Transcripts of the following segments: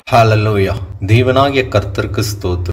ஹalleluya தேவனாகிய கர்த்தருக்கு ஸ்தோத்திரம்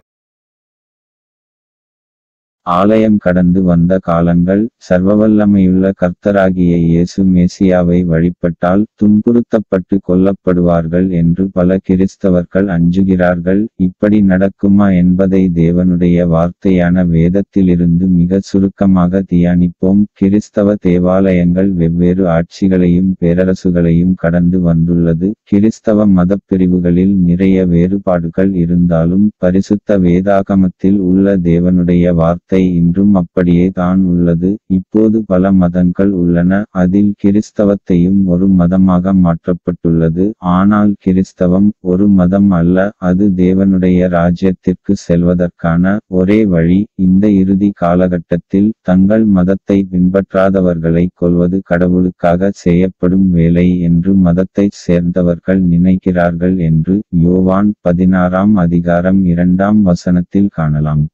ஆலயம் கடந்து வந்த காலங்கள் சர்வவல்லமையுள்ள கர்த்தராகிய இயேசு மேசியாவை வழிபட்டால் துன்புறுத்தப்பட்டு கொல்லப்படுவார்கள் என்று பல கிறிஸ்தவர்கள் அஞ்சுகிறார்கள் இப்படி நடக்குமா என்பதை தேவனுடைய வார்த்தையான வேதத்திலிருந்து மிக சுருக்கமாக தியானிப்போம் கிறிஸ்தவ தேவாலயங்கள் வெவ்வேறு ஆட்சிகளையும் பேரரசுகளையும் கடந்து வந்துள்ளது கிறிஸ்தவ மதப்பிரிவுகளில் நிறைய வேறுபாடுகள் இருந்தாலும் பரிசுத்த வேதாகமத்தில் உள்ள தேவனுடைய வார்த்தை இன்றும் அப்படியே தான் உள்ளது இப்போது பல மதங்கள் உள்ளன அதில் கிறிஸ்தவத்தையும் ஒரு மதமாக மாற்றப்பட்டுள்ளது ஆனால் கிறிஸ்தவம் ஒரு மதம் அல்ல அது தேவனுடைய ராஜ்யத்திற்கு செல்வதற்கான ஒரே வழி இந்த இறுதி காலகட்டத்தில் தங்கள் மதத்தை பின்பற்றாதவர்களை கொல்வது கடவுளுக்காக செய்யப்படும் வேலை என்று மதத்தை சேர்ந்தவர்கள் நினைக்கிறார்கள் என்று யோவான் பதினாறாம் அதிகாரம் இரண்டாம் வசனத்தில் காணலாம்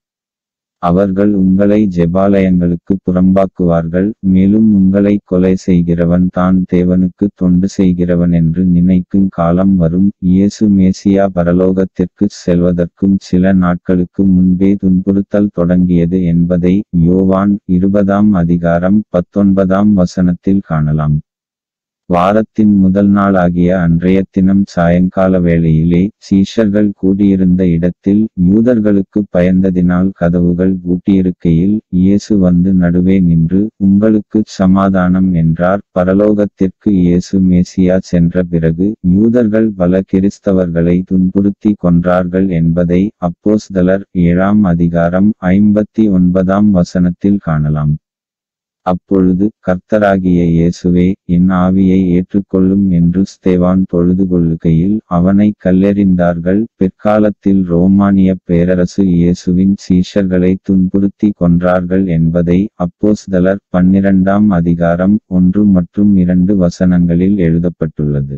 அவர்கள் உங்களை ஜெபாலயங்களுக்கு புறம்பாக்குவார்கள் மேலும் உங்களை கொலை செய்கிறவன் தான் தேவனுக்கு தொண்டு செய்கிறவன் என்று நினைக்கும் காலம் வரும் இயேசு மேசியா பரலோகத்திற்கு செல்வதற்கும் சில நாட்களுக்கு முன்பே துன்புறுத்தல் தொடங்கியது என்பதை யோவான் இருபதாம் அதிகாரம் பத்தொன்பதாம் வசனத்தில் காணலாம் வாரத்தின் முதல் நாளாகிய அன்றைய தினம் சாயங்கால வேளையிலே சீஷர்கள் கூடியிருந்த இடத்தில் யூதர்களுக்கு பயந்ததினால் கதவுகள் பூட்டியிருக்கையில் இயேசு வந்து நடுவே நின்று உங்களுக்கு சமாதானம் என்றார் பரலோகத்திற்கு இயேசு மேசியா சென்ற பிறகு யூதர்கள் பல கிறிஸ்தவர்களை துன்புறுத்தி கொன்றார்கள் என்பதை அப்போஸ்தலர் ஏழாம் அதிகாரம் ஐம்பத்தி ஒன்பதாம் வசனத்தில் காணலாம் அப்பொழுது கர்த்தராகிய இயேசுவே என் ஆவியை ஏற்றுக்கொள்ளும் என்று ஸ்தேவான் தொழுது கொள்ளுகையில் அவனை கல்லெறிந்தார்கள் பிற்காலத்தில் ரோமானிய பேரரசு இயேசுவின் சீஷர்களை துன்புறுத்தி கொன்றார்கள் என்பதை அப்போஸ்தலர் பன்னிரண்டாம் அதிகாரம் ஒன்று மற்றும் இரண்டு வசனங்களில் எழுதப்பட்டுள்ளது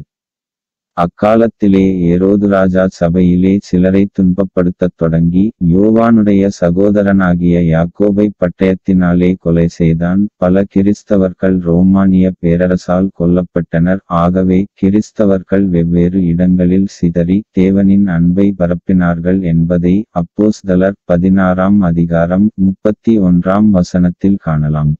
அக்காலத்திலே ஏரோது ராஜா சபையிலே சிலரை துன்பப்படுத்தத் தொடங்கி யோவானுடைய சகோதரனாகிய யாக்கோபை பட்டயத்தினாலே கொலை செய்தான் பல கிறிஸ்தவர்கள் ரோமானிய பேரரசால் கொல்லப்பட்டனர் ஆகவே கிறிஸ்தவர்கள் வெவ்வேறு இடங்களில் சிதறி தேவனின் அன்பை பரப்பினார்கள் என்பதை அப்போஸ்தலர் பதினாறாம் அதிகாரம் முப்பத்தி ஒன்றாம் வசனத்தில் காணலாம்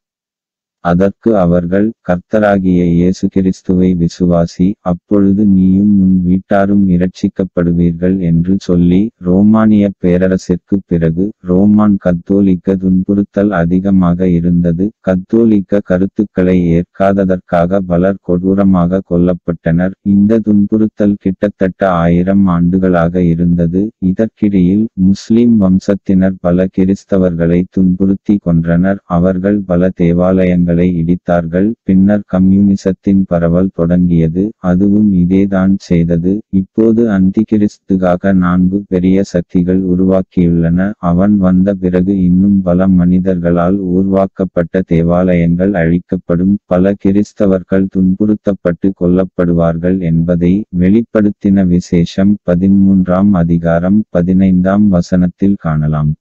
அதற்கு அவர்கள் கர்த்தராகிய இயேசு கிறிஸ்துவை விசுவாசி அப்பொழுது நீயும் உன் வீட்டாரும் இரட்சிக்கப்படுவீர்கள் என்று சொல்லி ரோமானிய பேரரசிற்கு பிறகு ரோமான் கத்தோலிக்க துன்புறுத்தல் அதிகமாக இருந்தது கத்தோலிக்க கருத்துக்களை ஏற்காததற்காக பலர் கொடூரமாக கொல்லப்பட்டனர் இந்த துன்புறுத்தல் கிட்டத்தட்ட ஆயிரம் ஆண்டுகளாக இருந்தது இதற்கிடையில் முஸ்லிம் வம்சத்தினர் பல கிறிஸ்தவர்களை துன்புறுத்தி கொன்றனர் அவர்கள் பல தேவாலயங்கள் திட்டங்களை இடித்தார்கள் பின்னர் கம்யூனிசத்தின் பரவல் தொடங்கியது அதுவும் இதேதான் செய்தது இப்போது அந்திகிறிஸ்துகாக நான்கு பெரிய சக்திகள் உருவாக்கியுள்ளன அவன் வந்த பிறகு இன்னும் பல மனிதர்களால் உருவாக்கப்பட்ட தேவாலயங்கள் அழிக்கப்படும் பல கிறிஸ்தவர்கள் துன்புறுத்தப்பட்டு கொல்லப்படுவார்கள் என்பதை வெளிப்படுத்தின விசேஷம் பதிமூன்றாம் அதிகாரம் பதினைந்தாம் வசனத்தில் காணலாம்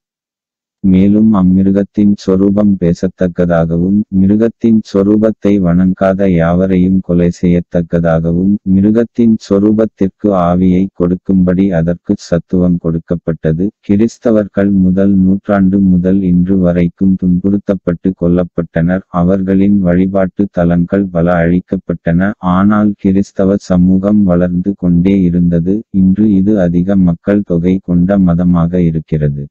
மேலும் அம்மிருகத்தின் சொரூபம் பேசத்தக்கதாகவும் மிருகத்தின் சொரூபத்தை வணங்காத யாவரையும் கொலை செய்யத்தக்கதாகவும் மிருகத்தின் சொரூபத்திற்கு ஆவியை கொடுக்கும்படி அதற்கு சத்துவம் கொடுக்கப்பட்டது கிறிஸ்தவர்கள் முதல் நூற்றாண்டு முதல் இன்று வரைக்கும் துன்புறுத்தப்பட்டு கொல்லப்பட்டனர் அவர்களின் வழிபாட்டு தலங்கள் பல அழிக்கப்பட்டன ஆனால் கிறிஸ்தவ சமூகம் வளர்ந்து கொண்டே இருந்தது இன்று இது அதிக மக்கள் தொகை கொண்ட மதமாக இருக்கிறது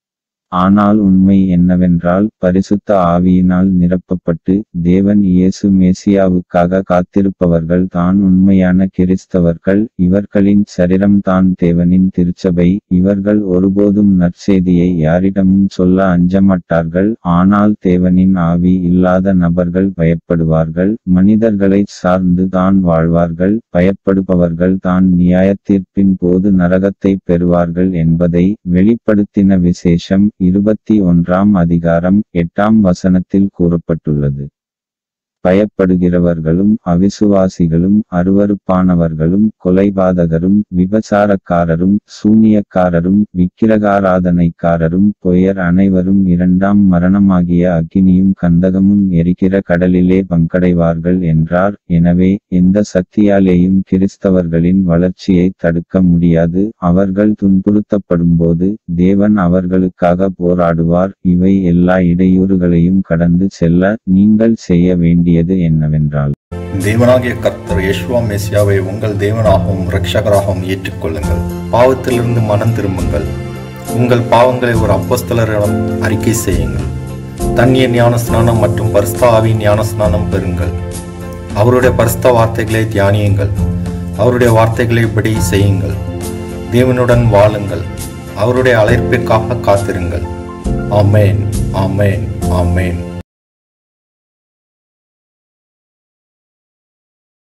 ஆனால் உண்மை என்னவென்றால் பரிசுத்த ஆவியினால் நிரப்பப்பட்டு தேவன் இயேசு மேசியாவுக்காக காத்திருப்பவர்கள் தான் உண்மையான கிறிஸ்தவர்கள் இவர்களின் சரீரம் தான் தேவனின் திருச்சபை இவர்கள் ஒருபோதும் நற்செய்தியை யாரிடமும் சொல்ல அஞ்சமாட்டார்கள் ஆனால் தேவனின் ஆவி இல்லாத நபர்கள் பயப்படுவார்கள் மனிதர்களை சார்ந்து தான் வாழ்வார்கள் பயப்படுபவர்கள் தான் நியாயத்தீர்ப்பின் போது நரகத்தை பெறுவார்கள் என்பதை வெளிப்படுத்தின விசேஷம் இருபத்தி ஒன்றாம் அதிகாரம் எட்டாம் வசனத்தில் கூறப்பட்டுள்ளது பயப்படுகிறவர்களும் அவிசுவாசிகளும் அருவருப்பானவர்களும் கொலைபாதகரும் விபசாரக்காரரும் சூனியக்காரரும் விக்கிரகாராதனைக்காரரும் பொயர் அனைவரும் இரண்டாம் மரணமாகிய அக்கினியும் கந்தகமும் எரிக்கிற கடலிலே பங்கடைவார்கள் என்றார் எனவே எந்த சக்தியாலேயும் கிறிஸ்தவர்களின் வளர்ச்சியை தடுக்க முடியாது அவர்கள் துன்புறுத்தப்படும்போது தேவன் அவர்களுக்காக போராடுவார் இவை எல்லா இடையூறுகளையும் கடந்து செல்ல நீங்கள் செய்ய வேண்டியது என்னவென்றால் தேவனாகிய கர்த்தர் யேசுவா மெசியாவை உங்கள் தேவனாகவும் இரட்சகராகவும் ஏற்றுக்கொள்ளுங்கள் பாவத்திலிருந்து மனம் திரும்புங்கள் உங்கள் பாவங்களை ஒரு அப்போஸ்தலரிடம் அறிக்கை செய்யுங்கள் தண்ணீர் ஞான ஸ்நானம் மற்றும் பரிஸ்தாவி ஞான ஸ்நானம் பெறுங்கள் அவருடைய பரிஸ்த வார்த்தைகளை தியானியுங்கள் அவருடைய வார்த்தைகளை படி செய்யுங்கள் தேவனுடன் வாழுங்கள் அவருடைய அழைப்பிற்காக காத்திருங்கள் ஆமேன் ஆமேன் ஆமேன்